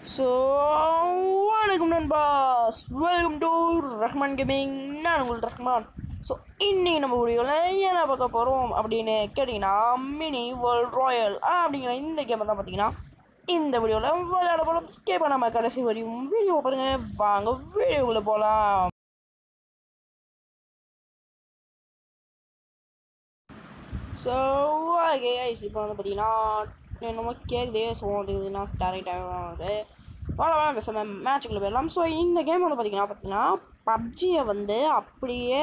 so வணக்கம் நண்பாஸ் welcome to Rahman gaming நான் உங்கள் ரஹ்மான் ஸோ இன்னைக்கு நம்ம வீடியோவில் என்ன பார்க்க போகிறோம் அப்படின்னு கேட்டிங்கன்னா மினி வேர்ல்ட் ராயல் அப்படிங்கிற இந்த கேமை தான் பார்த்தீங்கன்னா இந்த வீடியோவில் விளையாட போகிறோம் ஸ்கே பண்ணாமல் கடைசி வரையும் வீடியோ பாருங்கள் வாங்க வீடியோக்குள்ளே போகலாம் ஸோ ஓகே ஐஸ் இப்போ வந்து பார்த்தீங்கன்னா என்னமோ கேட்குது ஸோ அது நான் டேரெக்டாக வந்து வாழ வேணாம் பேசாம மேட்சுக்குள்ளே போயிடலாம் ஸோ இந்த கேம் வந்து பார்த்தீங்கன்னா பார்த்தீங்கன்னா பப்ஜியை வந்து அப்படியே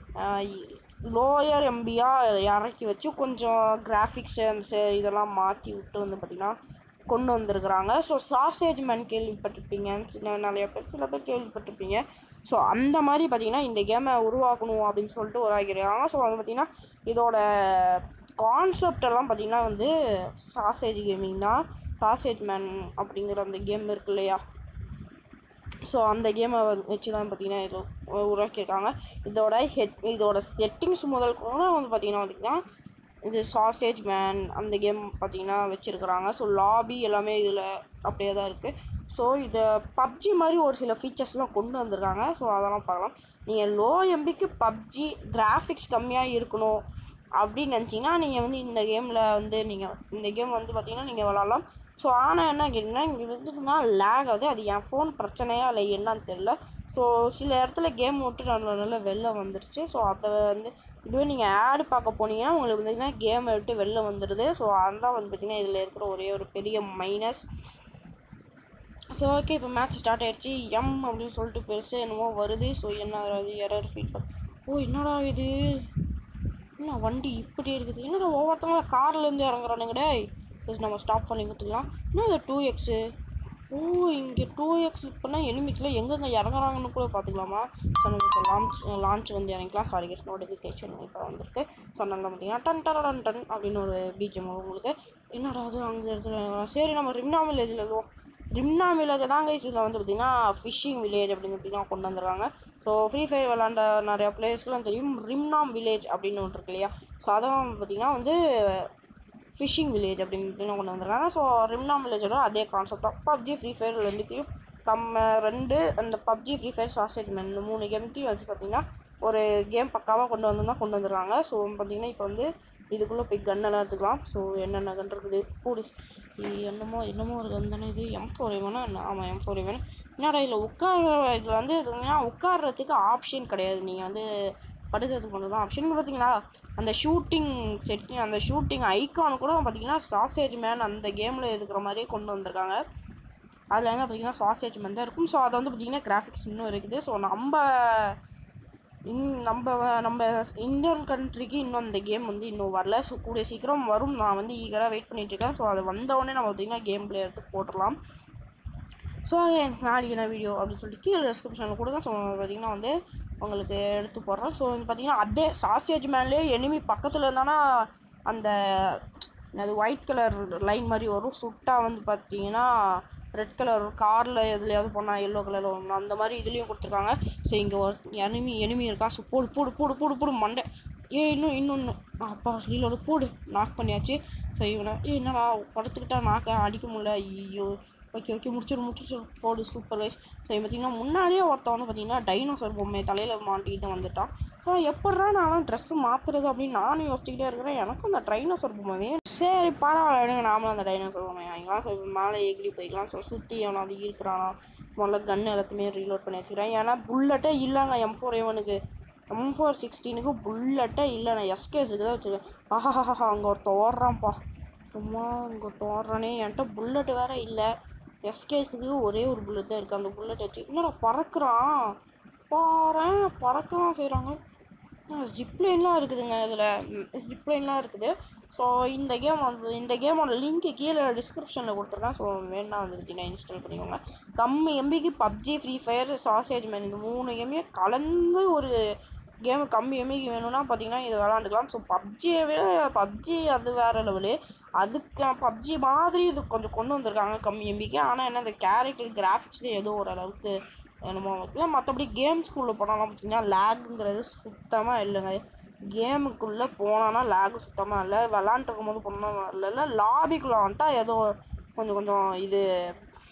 லோயர் எம்பியாக இறக்கி வச்சு கொஞ்சம் கிராஃபிக்ஸ் இதெல்லாம் மாற்றி விட்டு வந்து பார்த்திங்கன்னா கொண்டு வந்திருக்கிறாங்க ஸோ சாசேஜ் மேன் கேள்விப்பட்டிருப்பீங்க சின்ன நிறைய பேர் சில பேர் கேள்விப்பட்டிருப்பீங்க ஸோ அந்த மாதிரி பார்த்தீங்கன்னா இந்த கேமை உருவாக்கணும் அப்படின்னு சொல்லிட்டு உருவாக்கிருக்காங்க ஸோ வந்து பார்த்திங்கன்னா இதோட கான்செப்ட் எல்லாம் பார்த்திங்கன்னா வந்து சாசேஜ் கேமிங் தான் சாசேஜ் மேன் அப்படிங்கிற அந்த கேம் இருக்கு இல்லையா ஸோ அந்த கேமை வச்சு தான் பார்த்தீங்கன்னா இது உருவாக்கியிருக்காங்க இதோட ஹெட் இதோட செட்டிங்ஸ் முதல் கூட வந்து பார்த்தீங்கன்னா பார்த்திங்கன்னா இது சாசேஜ் மேன் அந்த கேம் பார்த்தீங்கன்னா வச்சுருக்குறாங்க ஸோ லாபி எல்லாமே இதில் அப்படியே தான் இருக்குது ஸோ இதை பப்ஜி மாதிரி ஒரு சில ஃபீச்சர்ஸ்லாம் கொண்டு வந்திருக்காங்க ஸோ அதெல்லாம் பார்க்கலாம் நீங்கள் லோ எம்பிக்கு பப்ஜி கிராஃபிக்ஸ் கம்மியாக இருக்கணும் அப்படின்னு நினச்சிங்கன்னா நீங்கள் வந்து இந்த கேமில் வந்து நீங்கள் இந்த கேம் வந்து பார்த்தீங்கன்னா நீங்கள் விளாட்லாம் ஸோ ஆனால் என்ன கேட்டிங்கன்னா இங்கே வந்துட்டுனா லேக் ஆகுது அது என் ஃபோன் பிரச்சனையா இல்லை என்னன்னு தெரில ஸோ சில இடத்துல கேம் விட்டு நல்ல நல்ல வெளில வந்துடுச்சு ஸோ அதை வந்து இதுவே நீங்கள் ஆடு பார்க்க போனீங்கன்னா உங்களுக்கு பார்த்தீங்கன்னா கேமை விட்டு வெளில வந்துடுது ஸோ அதுதான் வந்து பார்த்திங்கன்னா இதில் இருக்கிற ஒரே ஒரு பெரிய மைனஸ் ஸோ ஓகே இப்போ மேட்ச் ஸ்டார்ட் ஆயிடுச்சு எம் அப்படின்னு சொல்லிட்டு பெருசு என்னமோ வருது ஸோ என்ன அது எரர் ஃபீட்பேக் ஓ என்னடா இது என்ன வண்டி இப்படி இருக்குது என்னடா ஒவ்வொருத்தவங்க கார்லேருந்து இறங்குறானுங்க டேய் சரி நம்ம ஸ்டாப் பண்ணி கொடுத்துக்கலாம் என்ன இது டூ எக்ஸு ஓ இங்கே டூ எக்ஸ் இப்போனா எனிமிக்கில் எங்கெங்கே இறங்குறாங்கன்னு கூட பார்த்துக்கலாமா ஸோ நம்ம இப்போ லான்ச் லான்ச் வந்து இறங்கிக்கலாம் சாரி கெஸ் நோட்டிஃபிகேஷன் இப்போ வந்திருக்கு ஸோ நல்லா பார்த்தீங்கன்னா டன் டன் டன் அப்படின்னு ஒரு பீஜம் உங்களுக்கு என்னடா அது அங்கே இடத்துல சரி நம்ம ரிம்னா வில்லேஜில் எழுதுவோம் ரிம்னா வில்லேஜ் தான் கைஸ் இதில் வந்து பார்த்திங்கன்னா ஃபிஷிங் வில்லேஜ் அப்படின்னு பார்த்திங்கன்னா கொண்டு வந்துடுறாங்க ஸோ ஃப்ரீ ஃபயர் விளாண்ட நிறையா பிளேயர்ஸ்க்குலாம் தெரியும் ரிம்னாம் வில்லேஜ் அப்படின்னு ஒன்று இருக்கு இல்லையா ஸோ அதான் பார்த்திங்கன்னா வந்து ஃபிஷிங் வில்லேஜ் அப்படின்னு கொண்டு வந்துருக்காங்க ஸோ ரிம்னாம் வில்லேஜோட அதே கான்செப்ட் தான் பப்ஜி ஃப்ரீ ஃபயர் ரெண்டுத்தையும் நம்ம ரெண்டு அந்த PUBG free fire sausage man இந்த மூணு கேம்த்தையும் வச்சு பார்த்திங்கன்னா ஒரு கேம் பக்காவாக கொண்டு வந்து தான் கொண்டு வந்துருக்காங்க ஸோ பார்த்திங்கன்னா இப்போ வந்து இதுக்குள்ளே போய் கன்னெல்லாம் எடுத்துக்கலாம் ஸோ என்னென்ன கன் இருக்குது கூடி என்னமோ என்னமோ ஒரு கன் தானே இது எம் ஃபோர் வேணா ஆமாம் எம் ஃபோர் வேணும் என்னடா இதில் உட்கார இதில் வந்து உட்கார்றதுக்கு ஆப்ஷன் கிடையாது நீங்கள் வந்து படுக்கிறதுக்கு ஒன்று தான் ஆப்ஷன் பார்த்தீங்களா அந்த ஷூட்டிங் செட்டிங் அந்த ஷூட்டிங் ஐக்கான் கூட பார்த்தீங்கன்னா சாசேஜ் மேன் அந்த கேமில் இருக்கிற மாதிரியே கொண்டு வந்திருக்காங்க அதில் வந்து பார்த்தீங்கன்னா சாசேஜ் மேன் தான் இருக்கும் ஸோ அதை வந்து பார்த்திங்கன்னா கிராஃபிக்ஸ் இன்னும் இருக்குது ஸோ நம்ம இன் நம்ம நம்ம இந்தியன் கண்ட்ரிக்கு இன்னும் அந்த கேம் வந்து இன்னும் வரல ஸோ கூடிய சீக்கிரம் வரும் நான் வந்து ஈகராக வெயிட் பண்ணிகிட்ருக்கேன் ஸோ அது வந்தவுடனே நம்ம பார்த்திங்கன்னா கேம் பிளே எடுத்து போட்டுடலாம் ஸோ நாளைக்கு என்ன வீடியோ அப்படின்னு சொல்லிட்டு கீழே டிஸ்கிரிப்ஷனில் கொடுங்க ஸோ பார்த்திங்கன்னா வந்து உங்களுக்கு எடுத்து போடுறேன் ஸோ வந்து பார்த்திங்கன்னா அதே சாசேஜ் மேன்லேயே எனிமி பக்கத்தில் இருந்தானா அந்த அது ஒயிட் கலர் லைன் மாதிரி வரும் சுட்டா வந்து பார்த்தீங்கன்னா ரெட் கலர் காரில் எதுலையாவது போனால் எல்லோ கலரில் வரும் அந்த மாதிரி இதுலேயும் கொடுத்துருக்காங்க ஸோ இங்கே ஒரு எனிமி எனிமி இருக்கான் ஸோ போடு போடு போடு போடு போடு மண்டை ஏ இன்னும் இன்னொன்று அப்பா ஸ்லீலோட போடு நாக் பண்ணியாச்சு ஸோ இவனை ஏ என்னடா படுத்துக்கிட்டா நாக்க அடிக்க முடியல ஐயோ ஓகே ஓகே முடிச்சிடும் முடிச்சிடும் போடு சூப்பர் வைஸ் ஸோ பார்த்திங்கன்னா முன்னாடியே ஒருத்தன் வந்து பார்த்திங்கன்னா டைனோசர் பொம்மை தலையில் மாட்டிக்கிட்டு வந்துட்டான் ஸோ எப்பட்றா நானும் ட்ரெஸ்ஸு மாற்றுறது அப்படின்னு நானும் யோசிச்சுக்கிட்டே இருக்கிறேன் எனக்கும் அந்த டைனோசர் பொம்மை வேணும் சரி பரவாயில்ல விடுங்க நாமளும் அந்த டைனோசர் பொம்மை வாங்கிக்கலாம் ஸோ இப்போ மேலே எகிரி போய்க்கலாம் ஸோ சுற்றி எவனாவது இருக்கிறானா முதல்ல கன் எல்லாத்தையுமே ரீலோட் பண்ணி வச்சுக்கிறேன் ஏன்னா புல்லட்டே இல்லைங்க எம் ஃபோர் எவனுக்கு எம் ஃபோர் சிக்ஸ்டீனுக்கு புல்லட்டே இல்லை நான் எஸ்கேஸுக்கு தான் வச்சுருக்கேன் ஆஹாஹா அங்கே ஒருத்தன் ஓடுறான்ப்பா சும்மா அங்கே ஒருத்தன் ஓடுறானே என்கிட்ட புல்லட்டு வேறு இல்லை எஸ்கேஸுக்கு ஒரே ஒரு புல்லட் தான் இருக்குது அந்த புல்லட் வச்சு என்னடா பறக்கிறான் பாறேன் பறக்கிறான் செய்கிறாங்க ஜிப்லைன்லாம் இருக்குதுங்க இதில் ஜிப்லைன்லாம் இருக்குது ஸோ இந்த கேம் வந்து இந்த கேமோட லிங்க்கு கீழே டிஸ்கிரிப்ஷனில் கொடுத்துருக்கேன் ஸோ வேணா வந்துருக்கீங்க இன்ஸ்டால் பண்ணிக்கோங்க கம்மி எம்பிக்கு PUBG free fire sausage man இந்த மூணு கேமையும் கலந்து ஒரு கேமு கம்மி எம்பிக்கு வேணும்னா பார்த்தீங்கன்னா இது விளாண்டுக்கலாம் ஸோ பப்ஜியை விட பப்ஜி அது வேறு லெவலு அதுக்கு பப்ஜி மாதிரி இது கொஞ்சம் கொண்டு வந்திருக்காங்க கம்மி எம்பிக்கு ஆனால் என்ன இந்த கேரக்டர் கிராஃபிக்ஸ் ஏதோ ஓரளவுக்கு என்னமோ இல்லை மற்றபடி கேம்ஸ்குள்ளே போனாலும் பார்த்தீங்கன்னா லேக்குங்கிறது சுத்தமாக இல்லைங்க கேமுக்குள்ளே போனோன்னா லேகு சுத்தமாக இல்லை விளாண்டுருக்கும் போது போனோம்னா இல்லை இல்லை லாபிக்குள்ளே வந்துட்டா ஏதோ கொஞ்சம் கொஞ்சம் இது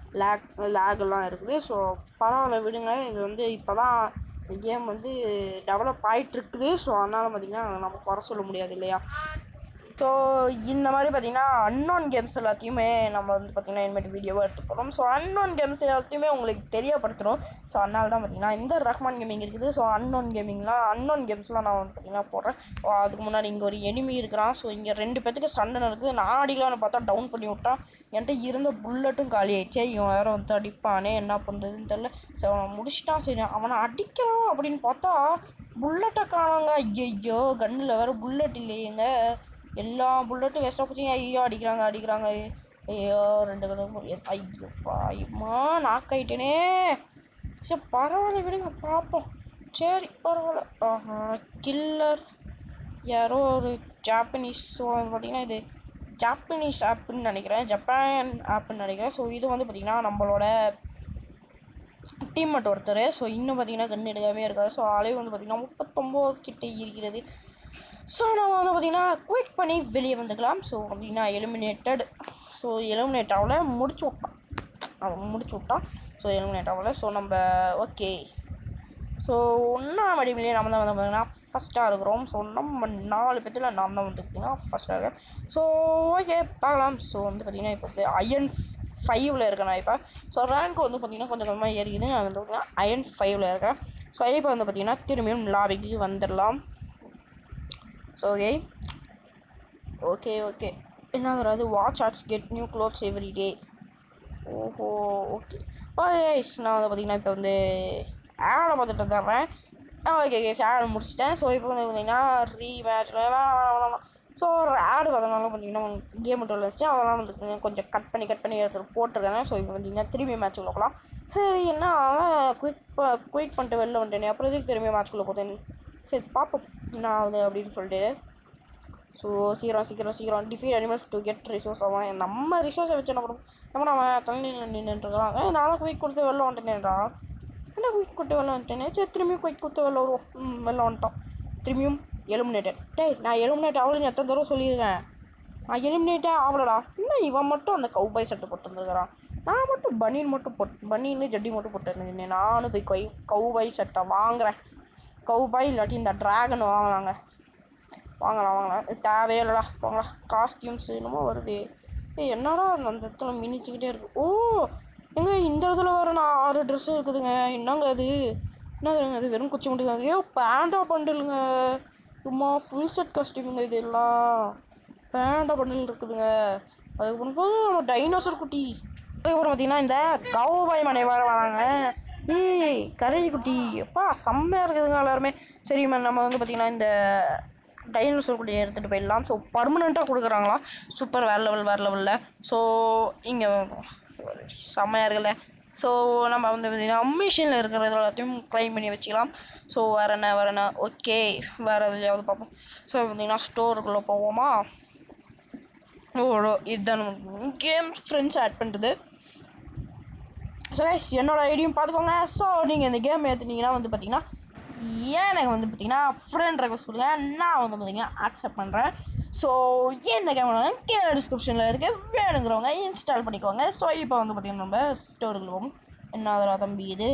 லேக் லேக்லாம் இருக்குது ஸோ பரவாயில்ல விடுங்க இது வந்து இப்போ தான் கேம் வந்து டெவலப் ஆகிட்டுருக்குது ஸோ அதனால் பார்த்திங்கன்னா நம்ம குறை சொல்ல முடியாது இல்லையா ஸோ இந்த மாதிரி பார்த்திங்கன்னா அன்னோன் கேம்ஸ் எல்லாத்தையுமே நம்ம வந்து பார்த்திங்கன்னா இனிமேட்டு வீடியோவாக எடுத்து போகிறோம் ஸோ அன்னோன் கேம்ஸ் எல்லாத்தையுமே உங்களுக்கு தெரியப்படுத்துகிறோம் ஸோ அதனால தான் பார்த்திங்கன்னா இந்த ரஹ்மான் கேமிங் இருக்குது ஸோ அன்னோன் கேமிங்லாம் அன்னோன் கேம்ஸ்லாம் நான் வந்து பார்த்திங்கன்னா போடுறேன் ஸோ அதுக்கு முன்னாடி இங்கே ஒரு எனிமி இருக்கிறான் ஸோ இங்கே ரெண்டு பேத்துக்கு சண்டை நடக்குது நான் அடிக்கலாம்னு பார்த்தா டவுன் பண்ணி விட்டான் என்கிட்ட இருந்த புல்லட்டும் காலி ஆயிடுச்சே இவன் வேறு வந்து அடிப்பானே என்ன பண்ணுறதுன்னு தெரில ஸோ அவன் முடிச்சிட்டான் சரி அவனை அடிக்கலாம் அப்படின்னு பார்த்தா புல்லட்டை காணாங்க ஐயோ கன்னில் வேறு புல்லட் இல்லையேங்க எல்லா புல்லட்டும் வேஸ்ட்டாக போச்சுங்க ஐயோ அடிக்கிறாங்க அடிக்கிறாங்க ஐயோ ரெண்டு கலரும் ஐயோப்பா ஐயம்மா நாக்காயிட்டேனே சரி பரவாயில்ல விடுங்க பார்ப்போம் சரி பரவாயில்ல ஆஹா கில்லர் யாரோ ஒரு ஜாப்பனீஸ் ஸோ அது பார்த்திங்கன்னா இது ஜாப்பனீஸ் ஆப்புன்னு நினைக்கிறேன் ஜப்பான் ஆப்புன்னு நினைக்கிறேன் ஸோ இது வந்து பார்த்திங்கன்னா நம்மளோட டீம்மேட் ஒருத்தர் ஸோ இன்னும் பார்த்தீங்கன்னா கண் எடுக்காமே இருக்காது ஸோ அளவு வந்து பார்த்திங்கன்னா முப்பத்தொம்போது கிட்டே இருக்கிறது ஸோ நம்ம வந்து பார்த்திங்கன்னா குயிக் பண்ணி வெளியே வந்துக்கலாம் ஸோ அப்படின்னா எலிமினேட்டட் ஸோ எலிமினேட் ஆகல முடிச்சு விட்டான் அவன் முடிச்சு விட்டான் ஸோ எலிமினேட் ஆகல ஸோ நம்ம ஓகே ஸோ ஒன்றாம் அடிமையிலே நம்ம தான் வந்து பார்த்திங்கன்னா ஃபஸ்ட்டாக இருக்கிறோம் ஸோ நம்ம நாலு பேத்தில் நான் தான் வந்து பார்த்திங்கன்னா ஃபஸ்ட்டாக இருக்கேன் ஸோ ஓகே பார்க்கலாம் ஸோ வந்து பார்த்திங்கன்னா இப்போ வந்து அயன் ஃபைவ்ல இருக்கேன் நான் இப்போ ஸோ ரேங்க் வந்து பார்த்திங்கன்னா கொஞ்சம் கொஞ்சமாக ஏறிக்குது நான் வந்து பார்த்திங்கன்னா அயன் ஃபைவ்ல இருக்கேன் ஸோ இப்போ வந்து பார்த்திங்கன்னா திரும்பியும் லாபிக்கு வந்துடலாம் ஸோ ஓகே ஓகே ஓகே என்ன வராது watch ads get new clothes every day ஓஹோ ஓகே ஓகேஸ் நான் வந்து பார்த்திங்கன்னா இப்போ வந்து ஆடை பார்த்துட்டு வந்துடுறேன் ஓகே கேஸ் ஆடை முடிச்சிட்டேன் ஸோ இப்போ வந்து பார்த்திங்கன்னா ரீ மேட்ச்சில் ஸோ ஆடு வரதுனால பார்த்தீங்கன்னா கேம் விட்டு வச்சு அதெல்லாம் வந்து கொஞ்சம் கட் பண்ணி கட் பண்ணி எடுத்து போட்டுருக்காங்க ஸோ இப்போ பார்த்தீங்கன்னா திரும்பி மேட்ச்சுக்குள்ள போகலாம் சரி என்ன அவன் குயிக் குயிக் பண்ணிட்டு வெளில வந்துட்டேனே அப்புறம் எதுக்கு திரும்பி மேட்ச்சுக்குள்ளே போதேன் சரி பார்ப்போம் என்ன ஆகுது அப்படின்னு சொல்லிட்டு ஸோ சீக்கிரம் சீக்கிரம் சீக்கிரம் defeat animals to get resource அவன் நம்ம ரிசோர்ஸை வச்சு என்ன பண்ணுவோம் நம்ம அவன் தண்ணியில் நின்றுட்டுருக்கான் ஏ நானும் குயிக் கொடுத்து வெளில வந்துட்டேனேடா என்ன குயிக் கொடுத்து வெளில வந்துட்டேனே சரி திரும்பியும் குயிக் கொடுத்து வெளில வருவோம் ம் வெளில வந்துட்டோம் திரும்பியும் எலிமினேட்டட் டேய் நான் எலிமினேட் ஆகலன்னு எத்தனை தடவை சொல்லியிருக்கேன் நான் எலிமினேட்டே ஆகலடா இன்னும் இவன் மட்டும் அந்த கவுபாய் சட்டை போட்டு வந்துருக்கிறான் நான் மட்டும் பனியன் மட்டும் போட்டு பனியன் ஜட்டி மட்டும் போட்டு இருந்தேன் நானும் போய் கை கவுபாய் சட்டை வாங்குறேன் கவுபாய் இல்லாட்டி இந்த ட்ராகன் வாங்கலாங்க வாங்கலாம் வாங்கலாம் இது தேவையே இல்லைடா வாங்கலாம் காஸ்டியூம்ஸ் என்னமோ வருது ஏய் என்னடா அந்த இடத்துல மினிச்சுக்கிட்டே இருக்கு ஓ எங்க இந்த இடத்துல வர நான் ஆறு ட்ரெஸ்ஸும் இருக்குதுங்க என்னங்க அது என்னங்க அது வெறும் குச்சி மட்டும் தான் ஐயோ பேண்டா பண்டிலுங்க சும்மா ஃபுல் செட் காஸ்டியூமுங்க இது எல்லாம் பேண்டா பண்டில் இருக்குதுங்க அதுக்கப்புறம் பாரு, நம்ம டைனோசர் குட்டி அதுக்கப்புறம் பார்த்தீங்கன்னா இந்த கௌபாய் மனை வர வராங்க ஏய் கரடி குட்டி எப்பா செம்மையாக இருக்குதுங்க எல்லாருமே சரி மேம் நம்ம வந்து பார்த்திங்கன்னா இந்த டைனோசர் குட்டியை எடுத்துகிட்டு போயிடலாம் ஸோ பர்மனெண்ட்டாக கொடுக்குறாங்களாம் சூப்பர் வேறு லெவல் வேறு லெவலில் ஸோ இங்கே செம்மையாக இருக்குல்ல ஸோ நம்ம வந்து பார்த்திங்கன்னா மிஷினில் இருக்கிறது எல்லாத்தையும் க்ளைம் பண்ணி வச்சுக்கலாம் ஸோ வேறு என்ன வேறு என்ன ஓகே வேறு எதுலையாவது பார்ப்போம் ஸோ பார்த்திங்கன்னா ஸ்டோருக்குள்ளே போவோமா ஓ இதுதான் கேம் ஃப்ரெண்ட்ஸ் ஆட் பண்ணுறது ஸோ கைஸ் என்னோட ஐடியும் பார்த்துக்கோங்க ஸோ நீங்கள் இந்த கேம் ஏற்றுனீங்கன்னா வந்து பார்த்தீங்கன்னா எனக்கு வந்து பார்த்தீங்கன்னா ஃப்ரெண்ட் ரெக்வஸ்ட் கொடுங்க நான் வந்து பார்த்தீங்கன்னா அக்செப்ட் பண்ணுறேன் ஸோ எந்த கேம் வேணாலும் கீழே டிஸ்கிரிப்ஷனில் இருக்க வேணுங்கிறவங்க இன்ஸ்டால் பண்ணிக்கோங்க ஸோ இப்போ வந்து பார்த்தீங்கன்னா நம்ம ஸ்டோருக்கு போவோம் என்ன அதரா தம்பி இது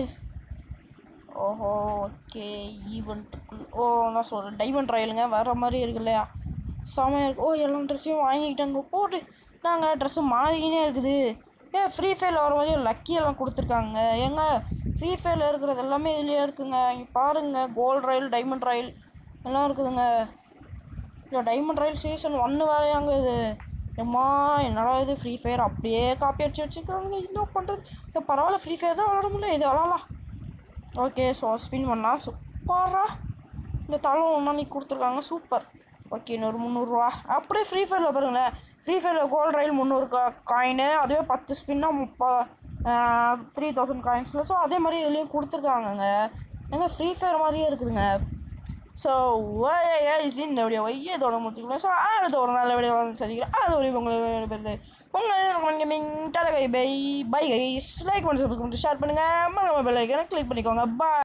ஓஹோ ஓகே ஈவெண்ட்டுக்குள் ஓ நான் சொல்கிறேன் டைமண்ட் ட்ரையலுங்க வர மாதிரி இருக்கு இல்லையா செமையாக இருக்கு ஓ எல்லா ட்ரெஸ்ஸையும் வாங்கிக்கிட்டாங்க போட்டு நாங்கள் ட்ரெஸ்ஸு மாறிக்கினே இருக்குது ஏன் ஃப்ரீ ஃபயரில் வர மாதிரி லக்கி எல்லாம் கொடுத்துருக்காங்க ஏங்க ஃப்ரீ ஃபயரில் இருக்கிறது எல்லாமே இதுலேயே இருக்குங்க இங்கே பாருங்கள் கோல்ட் ரயில் டைமண்ட் ரயில் எல்லாம் இருக்குதுங்க இல்லை டைமண்ட் ரயில் சீசன் ஒன்று வேறையாங்க இது ஏம்மா என்னடா இது ஃப்ரீ ஃபயர் அப்படியே காப்பி அடிச்சு வச்சுருக்காங்க என்ன பண்ணுறது சரி பரவாயில்ல ஃப்ரீ ஃபயர் தான் விளாட முடியல இது விளாட்லாம் ஓகே ஸோ ஸ்பின் பண்ணா சூப்பரா இந்த தளம் ஒன்றா நீ கொடுத்துருக்காங்க சூப்பர் ஓகே இன்னொரு முந்நூறுரூவா அப்படியே ஃப்ரீ ஃபயரில் பாருங்களேன் ஃப்ரீ ஃபயரில் கோல்ட் ரயில் முந்நூறு கா காயினு அதுவே பத்து ஸ்பின்னா முப்பா த்ரீ தௌசண்ட் காயின்ஸில் ஸோ அதே மாதிரி இதுலேயும் கொடுத்துருக்காங்கங்க எங்க ஃப்ரீ ஃபயர் மாதிரியே இருக்குதுங்க ஸோ இஸ் இந்த வீடியோ இதோட முடிச்சுக்கலாம் ஸோ அடுத்த ஒரு நல்ல வீடியோ வந்து சந்திக்கிறேன் அது ஒரு உங்களுக்கு பேருது உங்கள் கேமிங் டாடா கை பை பை கைஸ் லைக் பண்ணி சப்ஸ்கிரைப் பண்ணி ஷேர் பண்ணுங்கள் மறக்காம பெல் ஐக்கனை கிளிக் பண்ணிக்கோங்க பாய்